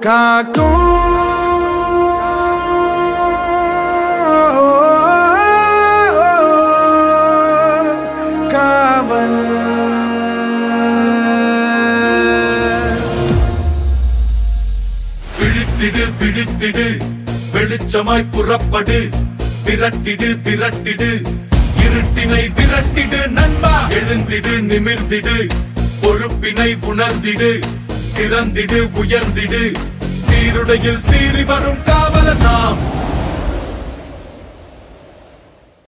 காக்கும் காவல் விழித்திடு விழித்திடு வெளிச்சமாய் புறப்படு விரட்டிடு விரட்டிடு இருட்டினை விரட்டிடு நண்பா எழுந்திடு நிமிர்ந்திடு பொறுப்பினை உணர்ந்திடு சிறந்திடு உயர்ந்திடு சீருடையில் சீறி வரும் காவலர் நாம்